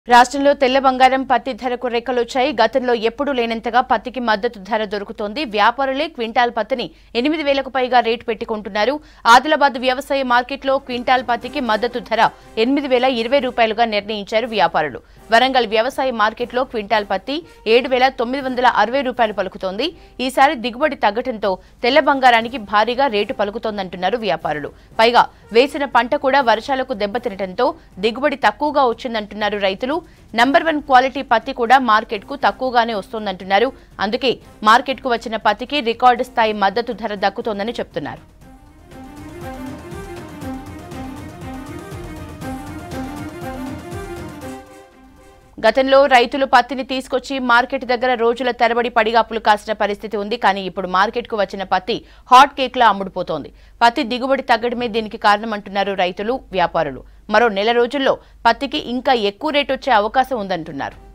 రాష్ట్రంలో తెల్ల బంగారం పత్తి ధరకు రెక్కలొచ్చాయి గతంలో ఎప్పుడూ లేనంతగా పత్తికి మద్దతు ధర దొరుకుతోంది వ్యాపారులే క్వింటాల్ పత్తిని ఎనిమిది వేలకు పైగా రేటు పెట్టుకుంటున్నారు ఆదిలాబాద్ వ్యవసాయ మార్కెట్లో క్వింటాల్ పత్తికి మద్దతు ధర ఎనిమిది వేల ఇరవై రూపాయలుగా నిర్ణయించారు వ్యాపారులు వరంగల్ వ్యవసాయ మార్కెట్లో క్వింటాల్ పత్తి ఏడు వేల తొమ్మిది వందల అరవై రూపాయలు పలుకుతోంది ఈసారి దిగుబడి తగ్గటంతో తెల్ల బంగారానికి భారీగా రేటు పలుకుతోందంటున్నారు వ్యాపారులు పైగా వేసిన పంట కూడా వర్షాలకు దెబ్బతినటంతో దిగుబడి తక్కువగా వచ్చిందంటున్నారు రైతులు నంబర్ వన్ క్వాలిటీ పత్తి కూడా మార్కెట్కు తక్కువగానే వస్తోందంటున్నారు అందుకే మార్కెట్కు వచ్చిన పత్తికి రికార్డు స్థాయి మద్దతు ధర దక్కుతోందని చెప్తున్నారు గతంలో రైతులు పత్తిని తీసుకొచ్చి మార్కెట్ దగ్గర రోజుల తరబడి పడిగాపులు కాసిన పరిస్థితి ఉంది కానీ ఇప్పుడు మార్కెట్కు వచ్చిన పత్తి హాట్ కేక్లా అమ్ముడుపోతోంది పత్తి దిగుబడి తగ్గడమే దీనికి కారణమంటున్నారు రైతులు వ్యాపారులు మరో నెల రోజుల్లో పత్తికి ఇంకా ఎక్కువ రేటు వచ్చే అవకాశం ఉందంటున్నారు